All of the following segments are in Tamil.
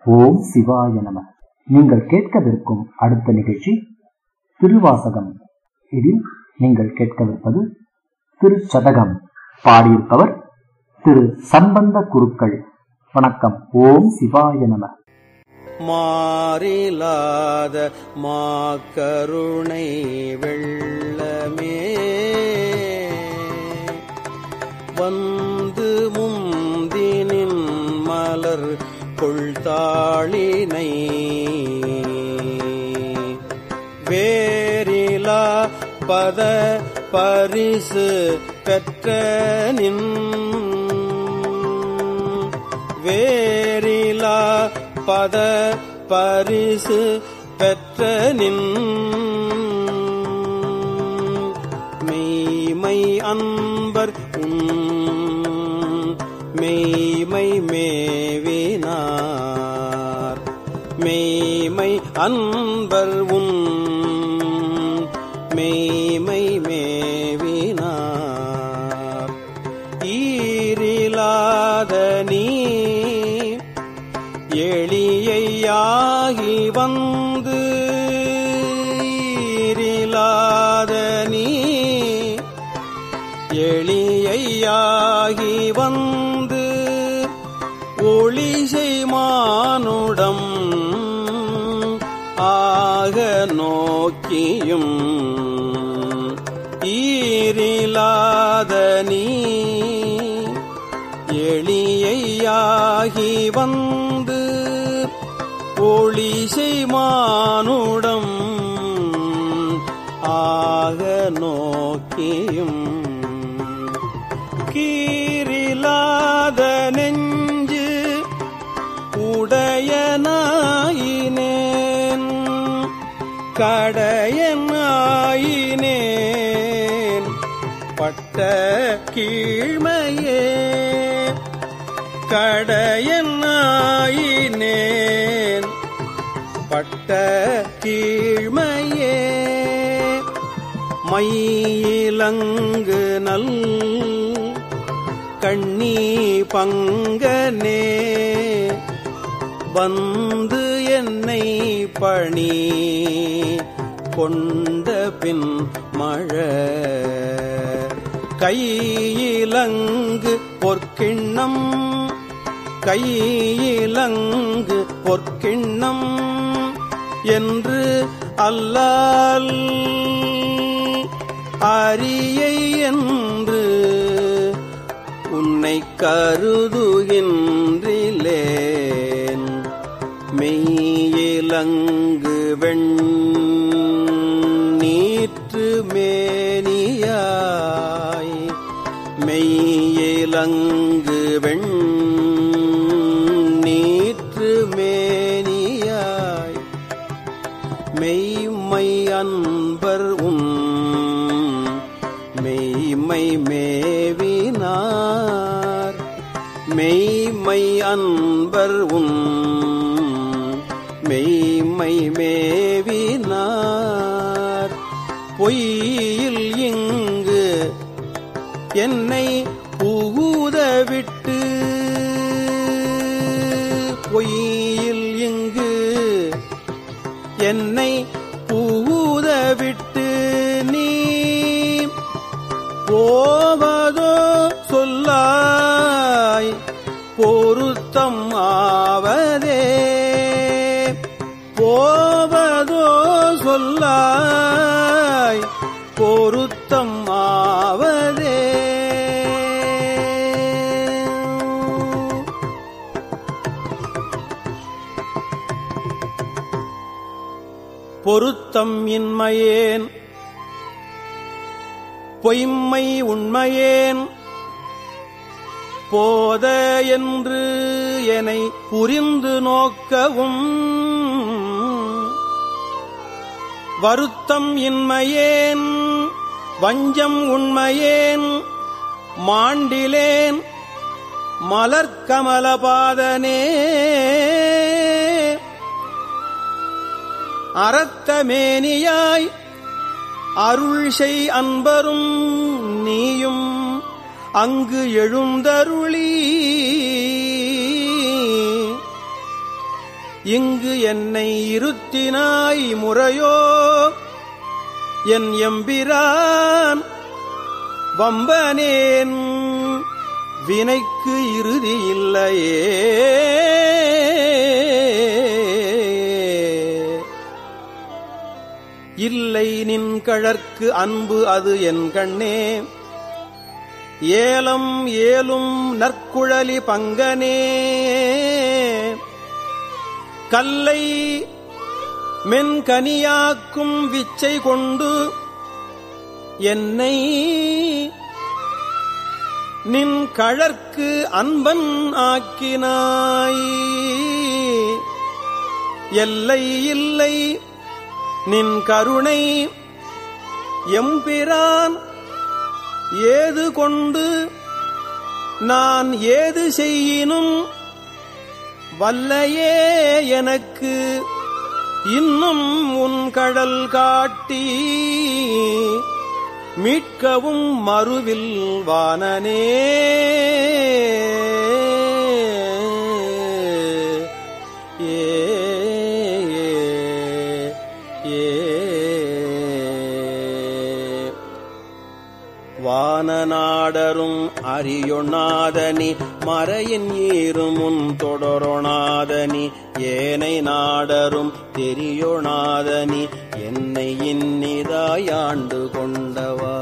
ஓம் சிவாய நம நீங்கள் கேட்கவிருக்கும் அடுத்த நிகழ்ச்சி திருவாசகம் இதில் நீங்கள் கேட்கவிருப்பது திருச்சதகம் பாடியிருப்பவர் திரு சம்பந்த குருக்கள் வணக்கம் ஓம் சிவாய நம மாறிலாத மாக்கருணை வெள்ளமே வந்து முந்தினின் மலர் கொள்தாளினை வேரிலா பத பரிசு பெற்ற நின் வேரிலா பத பரிசு பெற்ற நின் மெய்மை அன்பர் உன் மெய்மை மேவினார் மெய்மை அன்பர் உன் மெய்மை மேவினார் ஈரிலாத நீ எளியாகி வந்து ஈரிலாத நீ எளியாகி வந்து ஒளிசை மானுடம் ஆக நோக்கியும் ஈரிலாத நீ எளியாகி வந்து ஒளிசை மானுடம் ஆக நோக்கியும் கீரிலாத நெஞ்சு உடையனாயினேன் கடையனாயினேன் பட்ட கீழ்மையே கடையனாயினேன் பட்ட கீழ்மையே மயிலங்கு நல் கண்ணி பங்கனே வந்து என்னை பணி கொண்ட பின் மழ கையிலங்கு பொற்கிண்ணம் கையிலங்கு பொற்கிண்ணம் என்று அல்லால் அரியை என்று உன்னை கருதுகின்றிலேன் மெய்யிலங்கு வெண் நீற்று மேனியாய் மெய்யிலங்கு வெண் நீற்று மேனியாய் மெய்மை அன்பர் உன் மெய்மை மேவினார் மெய்மை அன்பர் உன் மெய்மை மேவினார் பொய்யில் இங்கு என்னை புகுத விட்டு பொய்யில் இங்கு என்னை புகுத விட்டு நீ போவதோ சொல்லாய் பொருத்தம் ஆவதே போவதோ சொல்லாய் பொருத்தம் ஆவதே பொருத்தம் இன்மையேன் பொய்மை உண்மையேன் போத என்று என்னை புரிந்து நோக்கவும் வருத்தம் இன்மையேன் வஞ்சம் உண்மையேன் மாண்டிலேன் மலர்கமலபாதனே அறத்தமேனியாய் அருள் செய் அன்பரும் நீயும் அங்கு எழுந்தருளி இங்கு என்னை இருத்தினாய் முறையோ என் எம்பிரான் வம்பனேன் வினைக்கு இறுதி இல்லையே இல்லை நின் கழற்கு அன்பு அது என் கண்ணே ஏலம் ஏலும் நற்குழலி பங்கனே கல்லை மென்கனியாக்கும் விச்சை கொண்டு என்னை நின் கழற்கு அன்பன் ஆக்கினாய் எல்லை இல்லை நின் கருணை எம்பிரான் ஏது கொண்டு நான் ஏது செய்யினும் வல்லையே எனக்கு இன்னும் உன் கடல் காட்டி மீட்கவும் மறுவில் வானனே ஏ ஏ வானநாடரும் அறியொணாதனி மறையின் ஈருமுன் தொடரொணாதனி ஏனை நாடரும் தெரியோணாதனி என்னை இன்னிதாயாண்டு கொண்டவா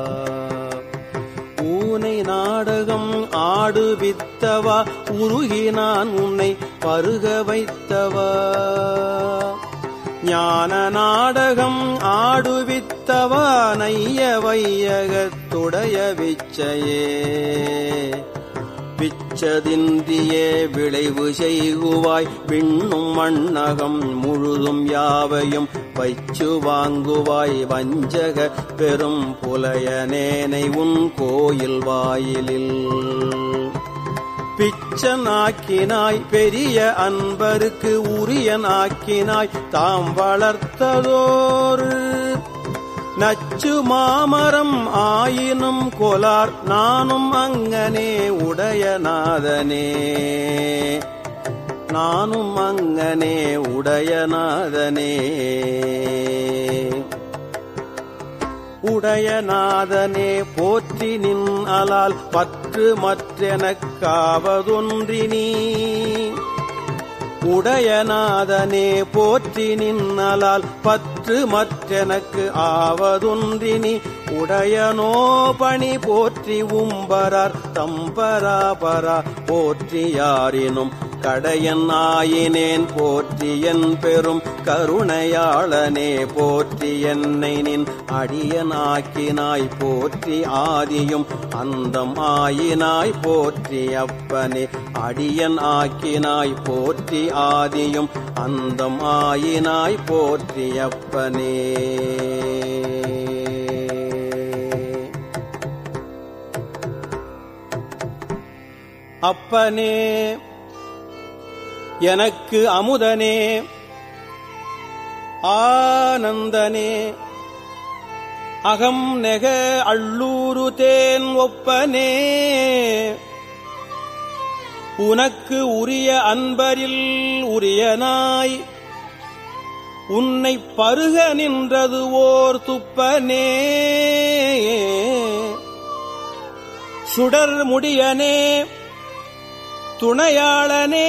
ஊனை நாடகம் ஆடுவித்தவா உருகினான் உன்னை பருக வைத்தவா ஞான நாடகம் ஆடுவித்தவா நைய வையகத்துடைய விச்சையே பிச்சதின்றியே விளைவு செய்குவாய் விண்ணும் மண்ணகம் முழுதும் யாவையும் வைச்சு வாங்குவாய் வஞ்சக பெரும் புலையனேனை உன் கோயில் வாயிலில் பிச்சனாக்கினாய் பெரிய அன்பருக்கு உரியனாக்கினாய் தாம் வளர்த்ததோர் நச்சு மாமரம் ஆயினும் கொலார் நானும் அங்கனே உடையநாதனே நானும் அங்கனே உடையநாதனே உடையநாதனே போற்றி நின் அலால் பற்று மற்றெனக்காவதொன்றி நீ உடையநாதனே போற்றி நின்னலால் பற்று மற்றெனக்கு ஆவதொன்றினி உடையனோ பணி போற்றி உம்பரார் தம்பராபரா போற்றி யாரினும் கடையன் ஆயினேன் போற்றி என் பெரும் கருணையாளனே போற்றி என்னை நின் அடியனாக்கினாய் போற்றி ஆதியும் அந்தம் ஆயினாய் போற்றி அப்பனே அடியன் ஆக்கினாய் போற்றி ஆதியும் அந்தம் ஆயினாய் போற்றி அப்பனே அப்பனே எனக்கு அமுதனே ஆனந்தனே அகம் நெக அள்ளூரு தேன் ஒப்பனே உனக்கு உரிய அன்பரில் உரியனாய் உன்னை பருக நின்றது ஓர் துப்பனே சுடர் முடியனே துணையாளனே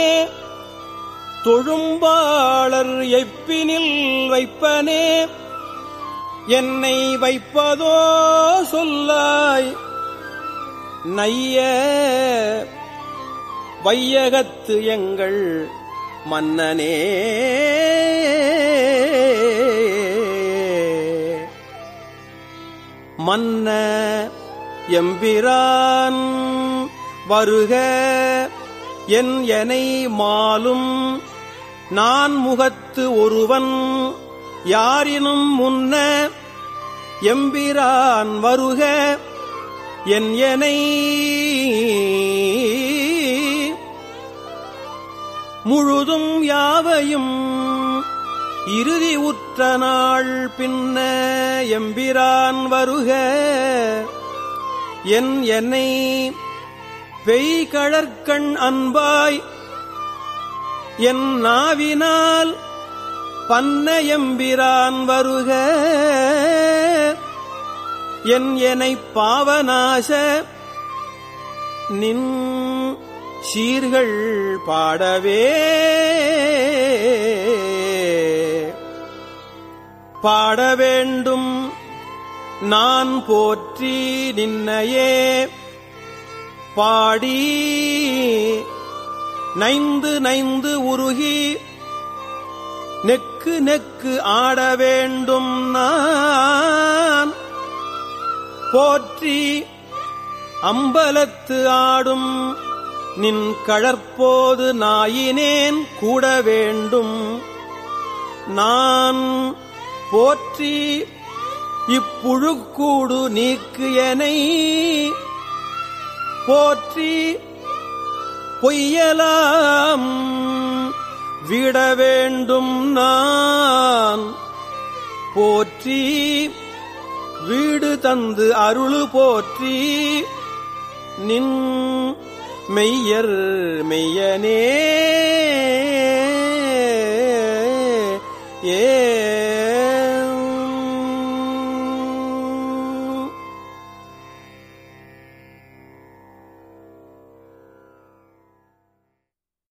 தொழும்பாளர் எப்பினில் வைப்பனே என்னை வைப்பதோ சொல்லாய் நைய வையகத்து எங்கள் மன்னனே மன்ன எம்பிரான் வருக என் எனை மாலும் நான் முகத்து ஒருவன் யாரினும் முன்ன எம்பிரான் வருக என் எனை முழுதும் யாவையும் இறுதி உற்ற நாள் பின்ன எம்பிரான் வருக என் என்னை பெய்கழற்கண் அன்பாய் என் நாவினால் பன்னயம்பிரான் வருக என் எனை பாவநாச நின் சீர்கள் பாடவே பாட வேண்டும் நான் போற்றி நின்னையே பாடி நைந்து நைந்து உருகி நெக்கு நெக்கு ஆட வேண்டும் நான் போற்றி அம்பலத்து ஆடும் நின் கழற்போது நாயினேன் கூட வேண்டும் நான் போற்றி இப்புழுக்கூடு நீக்கு எனை போற்றி பொய்யலாம் விட வேண்டும் நான் போற்றி வீடு தந்து அருளு போற்றி நின் மெய்யர் மெய்யனே